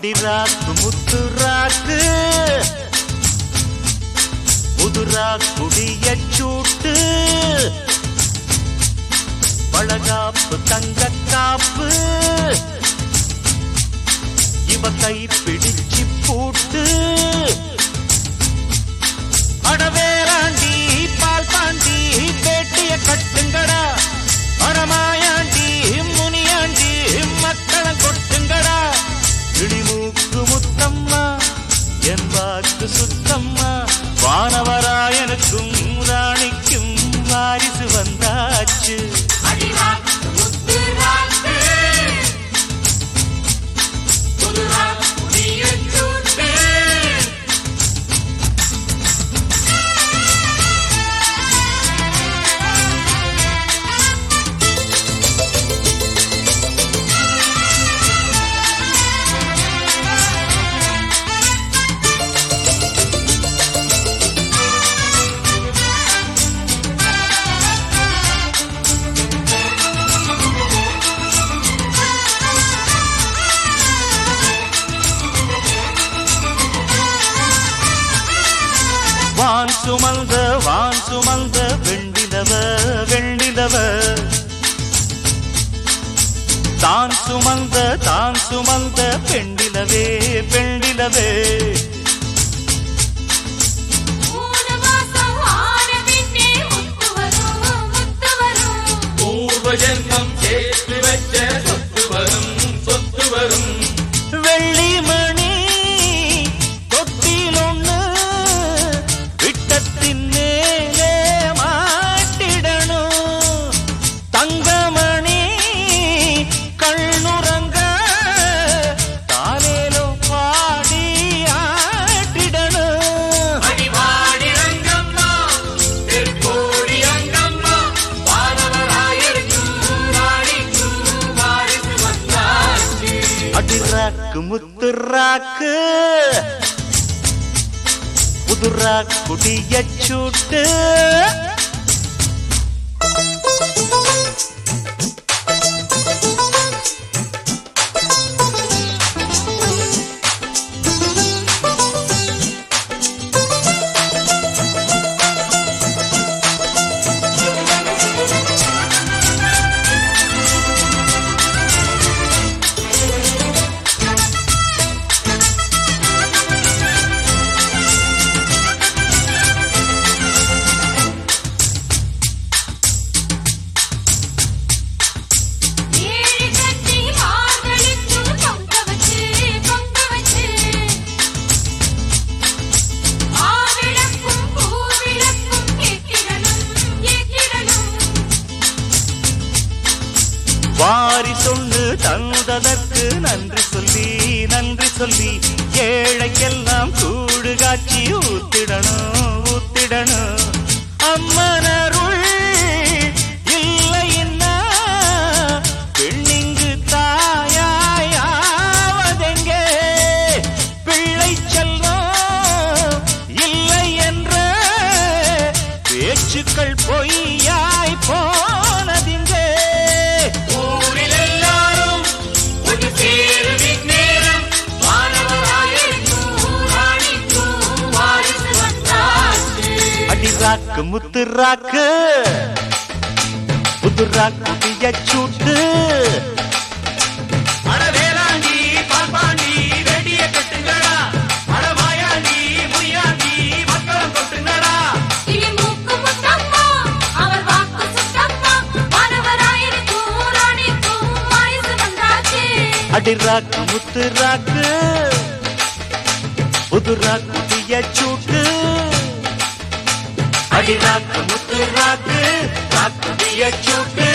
அடிராக்கு முத்து ராக்கு புதுரா குடிய சூட்டு பழகாப்பு தங்க காப்பு இவ கை பிடிச்சு பூட்டு அடவேராண்டி பால் பாண்டி பேட்டிய கட்டுங்கடா பரமாயாண்டி முனியாண்டி மக்களை கொட்டுங்கடா இடிமூக்கு முத்தம்மா என் வாக்கு சுத்தம்மா வானவராயனுக்கும் ராணிக்கும் வாரிசு வந்தாச்சு அடிராக்கு முத்து ராக்கு புது ராக்கு புதிய சூட்டு வான் சுமந்த வான் சுமந்த வெண்டிலவ வெண்டிலவ தான் சுமந்த தான் சுமந்த பெண்டிலவே பெண்டிலவே மூணு மாசம் ஆன பின்னே முத்து வரும் முத்து வரும் பூர்வ ஜென்மம் சேர்த்து வச்ச சொத்து வரும் சொத்து வரும் வெள்ளிமணி தொட்டில் ஒண்ணு விட்டத்தின் மேலே மாட்டிடணும் தங்கமணி கண்ணுறங்க தாலேலோ பாடி ஆட்டிடணும் அடிவாடி ரங்கம்மா தெற்கோடி அங்கம்மா வானவராயருக்கும் ராணிக்கும் வாரிசு வந்தாச்சு அடிராக்கு முத்துராக்கு புதுரா குடிய சூட்டு ஏழு கட்டி மார்களுக்கு பொங்க வச்சு பொங்க வச்சு ஆவிளக்கும் பூவிளக்கும் ஏற்றிடணும் ஏற்றிடணும் வாரி சொல்லு தந்ததற்கு நன்றி சொல்லி நன்றி சொல்லி ஏழைக்கெல்லாம் கூடு காட்சி ஊத்திடணும் ஊத்திடணும் அம்மனருள் இல்லைன்னா பெண்ணிங்கு தாயாய் ஆவதெங்கே பிள்ளை செல்வம் இல்லை என்ற பேச்சுக்கள் பொய்யாய் போனதிங்கே ஊரில் எல்லாரும் ஒரு சேரு விக்னேரம் வானவராயருக்கும் ராணிக்கும் வாரிசு வந்தாச்சு அடிராக்கு முத்துராக்கு புதுராக்கு சூட்டு அடவேலாண்டி பால்பாண்டி வெடிய கட்டுங்கடா அடவாயாண்டி முய்யாண்டி மக்களம் கொட்டுங்கடா கிளிமூக்கு முத்தம்மா அவர் வாக்கு சுத்தம்மா மாணவராயனுக்கும் ராணிக்கும் வாரிசு வந்தாச்சு அடிராக்கு முத்துராக்கு புதுராக்கு சூட்டு அடிராக்கு முத்துராக்கு ராக்கு சூட்டு